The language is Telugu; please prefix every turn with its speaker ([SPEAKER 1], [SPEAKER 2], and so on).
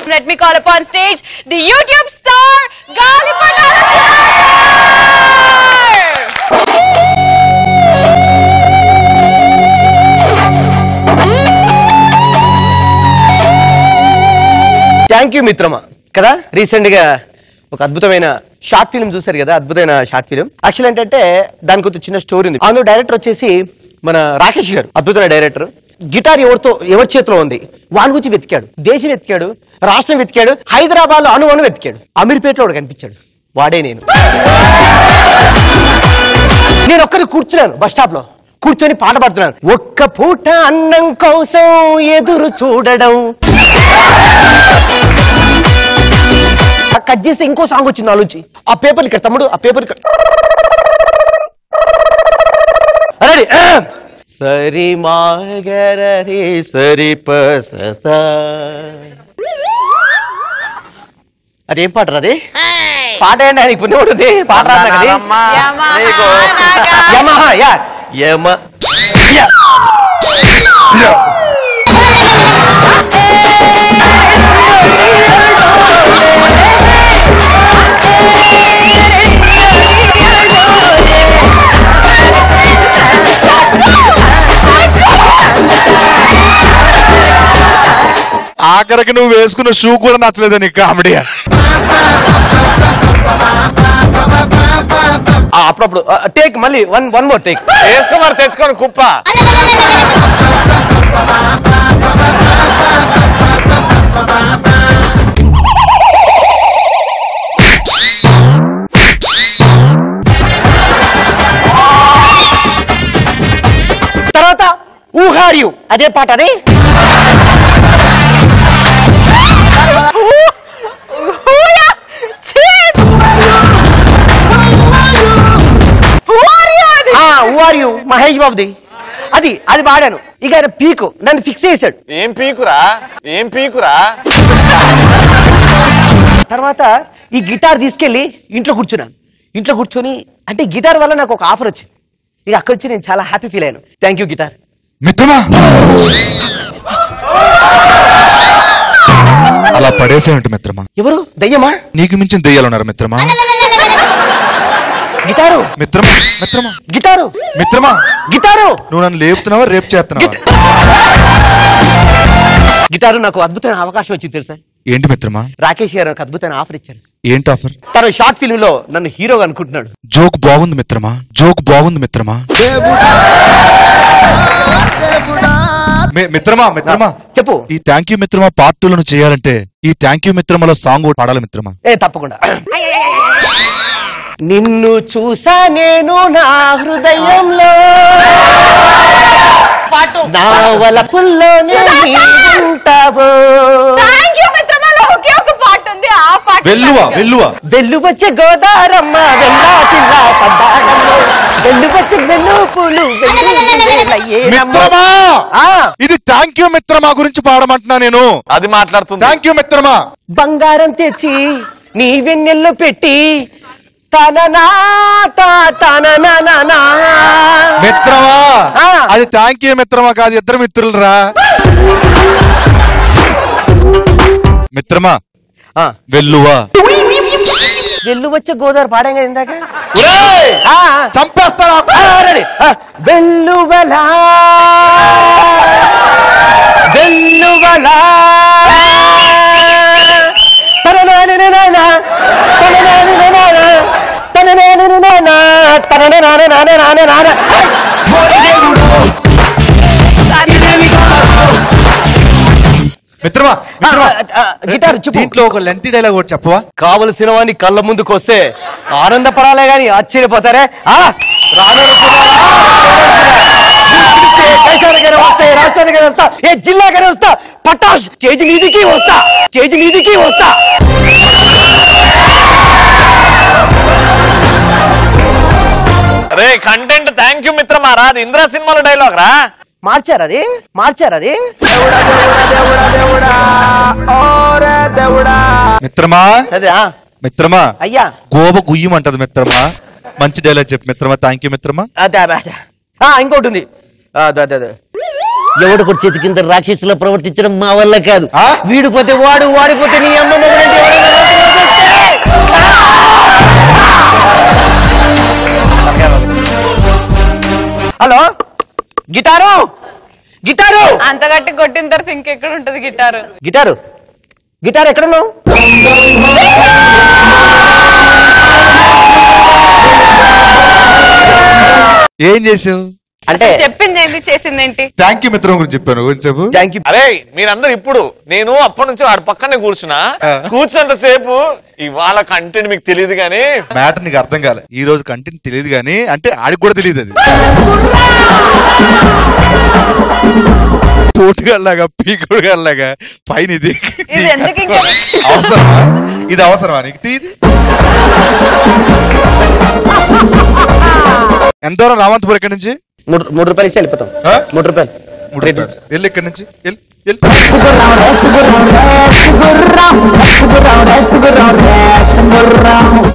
[SPEAKER 1] Let me call upon stage the YouTube star Galipatala Sudhakar.
[SPEAKER 2] Thank you మిత్రమా కదా రీసెంట్ గా ఒక అద్భుతమైన షార్ట్ ఫిల్మ్ చూసారు కదా అద్భుతమైన షార్ట్ ఫిల్మ్ యాక్చువల్ ఏంటంటే దానికి ఒక చిన్న స్టోరీ ఉంది అందులో డైరెక్టర్ వచ్చేసి మన రాకేష్ గారు అద్భుతమైన డైరెక్టర్ గిటార్ ఎవరితో ఎవరి చేతిలో ఉంది వాళ్ళ గురించి వెతికాడు దేశం వెతికాడు రాష్ట్రం వెతికాడు హైదరాబాద్ లో అణు అణు వెతికాడు అమీర్పేటలో ఒకడు కనిపించాడు వాడే నేను నేను ఒక్కరి కూర్చున్నాను బస్ స్టాప్ లో కూర్చొని పాట పాడుతున్నాను ఒక్క పూట అన్నం కోసం ఎదురు చూడడం ఆ కట్ చేస్తే ఇంకో సాంగ్ వచ్చింది ఆలోచి ఆ పేపర్ ఇక్కడ తమ్ముడు ఆ పేపర్ ఇక్కడ రెడీ సరి మాగరే సరి పస స. అదేం పాట రా అది పాట ఏంటి ఆయనకి పుణ్యం ఉంటుంది పాట రాదు నాకు అది యమహా యా యమ యా. యా.
[SPEAKER 3] ఆఖరికి నువ్వు వేసుకున్న షూ కూడా నచ్చలేదు నీకు కామెడీ
[SPEAKER 2] ఆ, అప్పుడప్పుడు టేక్ మళ్ళీ వన్ వన్ మోర్ టేక్
[SPEAKER 4] వేసుకో మరి తెచ్చుకొని కుప్ప
[SPEAKER 2] తర్వాత ఊహార్యు అదే పాట అదే
[SPEAKER 1] Hooya! Cheers! Who are you? అది?
[SPEAKER 2] ఊఆర్యు మహేష్ బాబుది అది అది పాడాను ఇక ఆయన పీకు నన్ను ఫిక్స్ చేశాడు
[SPEAKER 4] ఏం పీకురా ఏం పీకురా
[SPEAKER 2] తర్వాత ఈ గిటార్ తీసుకెళ్లి ఇంట్లో కూర్చున్నాను ఇంట్లో కూర్చొని అంటే గిటార్ వల్ల నాకు ఒక ఆఫర్ వచ్చింది ఇక అక్కడి నుంచి నేను చాలా హ్యాపీ ఫీల్ అయ్యాను థ్యాంక్ యూ గిటార్
[SPEAKER 3] మిత్రమా అలా పడేసేయండి మిత్రమా
[SPEAKER 2] ఎవరు దయ్యమా
[SPEAKER 3] నీకు మించిన దెయ్యాలున్నారు మిత్రమా
[SPEAKER 2] గిటారు
[SPEAKER 3] మిత్రమా మిత్రమా
[SPEAKER 2] గిటారు
[SPEAKER 3] మిత్రమా
[SPEAKER 2] గిటారు
[SPEAKER 3] నువ్వు నన్ను లేపుతున్నావా రేపు చేస్తున్నావా
[SPEAKER 2] గిటారు నాకు అద్భుతమైన అవకాశం వచ్చింది తెలుసా
[SPEAKER 3] ఏంటి మిత్రమా
[SPEAKER 2] రాకేష్ గారు నాకు అద్భుతమైన ఆఫర్ ఇచ్చారు
[SPEAKER 3] ఏంటి ఆఫర్
[SPEAKER 2] తన షార్ట్ ఫిల్మ్ లో నన్ను హీరోగా అనుకుంటున్నాడు
[SPEAKER 3] జోక్ బాగుంది మిత్రమా జోక్ బాగుంది మిత్రమా మి- మిత్రమా మిత్రమా
[SPEAKER 2] చెప్పు
[SPEAKER 3] ఈ థ్యాంక్ యూ మిత్రమా పార్ట్ టూ లను చేయాలంటే ఈ థ్యాంక్ యూ మిత్రమలో సాంగ్ ఒకటి పాడాలి మిత్రమా
[SPEAKER 2] ఏ తప్పకుండా నిన్ను చూసా నేను నా హృదయంలో
[SPEAKER 1] పాటు
[SPEAKER 2] నా వలపుల్లోనే నీవుంటావు
[SPEAKER 1] థ్యాంక్ యూ మిత్రమాలో ఒకే ఒక పాట ఉంది ఆ పాట
[SPEAKER 3] వెల్లువా వెల్లువా
[SPEAKER 2] వెల్లు వచ్చే గోదారమ్మ వెళ్ళా పిల్ల పడ్డాడమ్మ వెల్లు వచ్చే వెల్లు పూలు
[SPEAKER 3] మిత్రమా
[SPEAKER 2] ఆ
[SPEAKER 3] ఇది థ్యాంక్ యూ మిత్రమా గురించి పాడమంటున్నా నేను
[SPEAKER 4] అది మాట్లాడుతుంది
[SPEAKER 3] థ్యాంక్ యూ మిత్రమా
[SPEAKER 2] బంగారం తెచ్చి నీ వెన్నెల్లో పెట్టి తననా తా తననా
[SPEAKER 3] మిత్రమా
[SPEAKER 2] ఆ.
[SPEAKER 3] అది థ్యాంక్ యూ మిత్రమా కాదు ఇద్దరు మిత్రులరా మిత్రమా
[SPEAKER 2] ఆ,
[SPEAKER 3] వెల్లువా
[SPEAKER 2] వెల్లు వచ్చే గోదావరి పాడాం కదా ఇందాక
[SPEAKER 3] ఒరేయ్!
[SPEAKER 2] ఆ, ఆ.
[SPEAKER 3] చంపేస్తారా
[SPEAKER 2] ఆ, రెడీ. ఆ, వెల్లువలా వెల్లువలా తననానననాన, తననానననాన, తననానననాన, తననానననాననాన.
[SPEAKER 3] మిత్రమా మిత్రమా
[SPEAKER 2] ఆ, ఆ, గిటార్ చెప్పు.
[SPEAKER 3] దీంట్లో ఒక లెంతీ డైలాగ్ ఒకటి చెప్పవా
[SPEAKER 2] కావలసిన వాడిని కళ్ళ ముందుకు వస్తే ఆనందపడాలే గాని ఆశ్చర్యపోతారే ఆ రాననుకున్నారా? పిలిస్తే కైసానికైనా వస్తే రాష్ట్రానికైనా వస్తా ఏ జిల్లాకైనా వస్తా పటాష్ స్టేజ్ మీదికి వస్తా స్టేజ్ మీదికి వస్తా
[SPEAKER 4] రే కంటెంట్ థ్యాంక్ యూ మిత్రమా రా అది ఇంద్ర సినిమాలో డైలాగ్ రా
[SPEAKER 2] మార్చారు అది మార్చారు అది
[SPEAKER 3] మిత్రమా
[SPEAKER 2] అదే ఆ,
[SPEAKER 3] మిత్రమా
[SPEAKER 2] అయ్యా
[SPEAKER 3] గోబ గుయ్యమంటది మిత్రమా మంచి డైలాగ్ చెప్పు మిత్రమా థ్యాంక్ యూ మిత్రమా
[SPEAKER 2] అదే అదే అదే. ఆ, ఇంకోటి ఉంది ఆ, అదే అదే అదే
[SPEAKER 5] ఎవడు కూడా చేతి కింద రాక్షసులా ప్రవర్తించడం మా వల్ల కాదు
[SPEAKER 3] ఆ?
[SPEAKER 5] వీడిపోతే వాడు వాడిపోతే నీ అమ్మ మొగుడంటే ఎవడైనా రాక్షసుడు వస్తే!
[SPEAKER 2] హలో గిటారు గిటారు
[SPEAKER 1] అంత గట్టి కొట్టిన తర్వాత ఇంకెక్కడ ఉంటది గిటారు
[SPEAKER 2] గిటారు గిటార్ ఎక్కడున్నావు
[SPEAKER 3] ఏం చేసావు
[SPEAKER 2] అంటే
[SPEAKER 1] చెప్పింది ఏంటి చేసింది ఏంటి
[SPEAKER 3] థ్యాంక్ యూ మిత్రం గురించి చెప్పాను కొంచెంసేపు
[SPEAKER 2] థ్యాంక్ యూ
[SPEAKER 4] అరే మీరందరూ ఇప్పుడు నేను అప్పటి నుంచి వాడి పక్కనే కూర్చున్నా
[SPEAKER 3] ఆ.
[SPEAKER 4] కూర్చున్నంత సేపు ఇవాళ కంటెంట్ మీకు తెలియదు కానీ
[SPEAKER 3] మ్యాటర్ నీకు అర్థం కాలే ఈ రోజు కంటెంట్ తెలియదు కానీ అంటే ఆడికి కూడా తెలియదు అది పోటుగాళ్ళగా పీకుడుగాళ్ళగా పైన ఇది
[SPEAKER 1] ఇది ఎందుకు ఇంకా
[SPEAKER 3] అవసరమా ఇది అవసరమా నీకు తీ ఇది ఎంత దూరం రావంతపురం ఇక్కడి నుంచి
[SPEAKER 2] మూడు మూడు రూపాయలు ఇస్తే వెళ్ళిపోతాం
[SPEAKER 3] ఆ?
[SPEAKER 2] మూడు రూపాయలు
[SPEAKER 3] మూడు రూపాయలు. వెళ్ళి ఇక్కడి నుంచి వెళ్ళి వెళ్ళి
[SPEAKER 6] సుగుర్రం రే సుగుర్రం రే సుగుర్రం రే సుగుర్రం రే సుగుర్రం రే సుగుర్రం